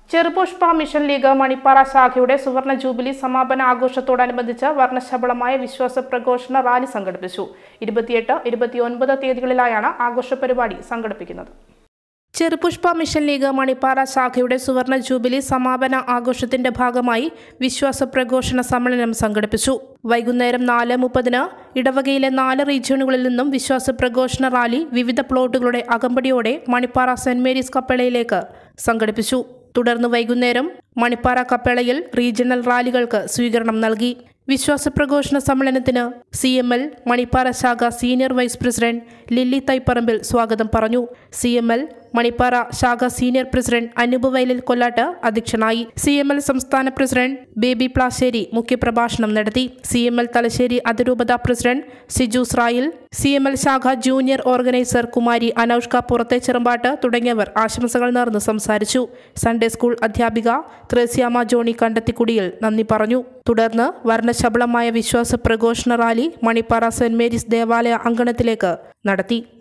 Cherupushpa mission league Manippara ശാഖയുടെ സുവർണ jubilee സമാപന ആഘോഷത്തോടനുബന്ധിച്ച് വർണ്ണശബളമായ വിശ്വാസ പ്രഘോഷണ റാലി സംഘടിപ്പിച്ചു ഇരുപത്തിയെട്ട് ഇരുപത്തിയൊൻപത് തീയതികളിലായാണ് ആഘോഷ പരിപാടി സംഘടിപ്പിക്കുന്നത് ചെറുപുഷ്പ മിഷൻ ലീഗ് മണിപ്പാറ ശാഖയുടെ സുവർണ ജൂബിലി സമാപന ആഘോഷത്തിന്റെ ഭാഗമായി വിശ്വാസ പ്രഘോഷണ സമ്മേളനം സംഘടിപ്പിച്ചു വൈകുന്നേരം നാല് മുപ്പതിന് ഇടവകയിലെ നാല് റീജിയണുകളിൽ നിന്നും വിശ്വാസ പ്രഘോഷണ റാലി വിവിധ പ്ലോട്ടുകളുടെ അകമ്പടിയോടെ മണിപ്പാറ സെന്റ് മേരീസ് കപ്പേളയിലേക്ക് സംഘടിപ്പിച്ചു തുടർന്ന് വൈകുന്നേരം മണിപ്പാറ കപ്പേളയിൽ റീജിയണൽ റാലികൾക്ക് സ്വീകരണം നൽകി വിശ്വാസ പ്രഘോഷണ സമ്മേളനത്തിന് സി എം എൽ മണിപ്പാറ ശാഖ senior vice president Lilly Thaiparambil സ്വാഗതം പറഞ്ഞു സി എം എൽ മണിപ്പാറ ശാഖ സീനിയർ പ്രസിഡന്റ് അനൂപ് വയലിൽ കൊല്ലാട്ട് അധ്യക്ഷനായി സി എം എൽ സംസ്ഥാന പ്രസിഡന്റ് ബേബി പ്ലാശ്ശേരി മുഖ്യപ്രഭാഷണം നടത്തി സി എം എൽ തലശ്ശേരി അതിരൂപത president Siju Srayil C M L ശാഖ ജൂനിയർ ഓർഗനൈസർ കുമാരി അനൌഷ്ക പുറത്തെ ചെറുമ്പാട്ട് തുടങ്ങിയവർ ആശംസകൾ നേർന്ന് സംസാരിച്ചു സൺഡേ സ്കൂൾ അധ്യാപിക ത്രേസ്യാമ ജോണി കണ്ടെത്തിക്കുടിയിൽ നന്ദി പറഞ്ഞു തുടർന്ന് വർണ്ണശബളമായ വിശ്വാസ പ്രഘോഷണ റാലി മണിപ്പാറ സെന്റ് മേരീസ് ദേവാലയ അങ്കണത്തിലേക്ക് നടത്തി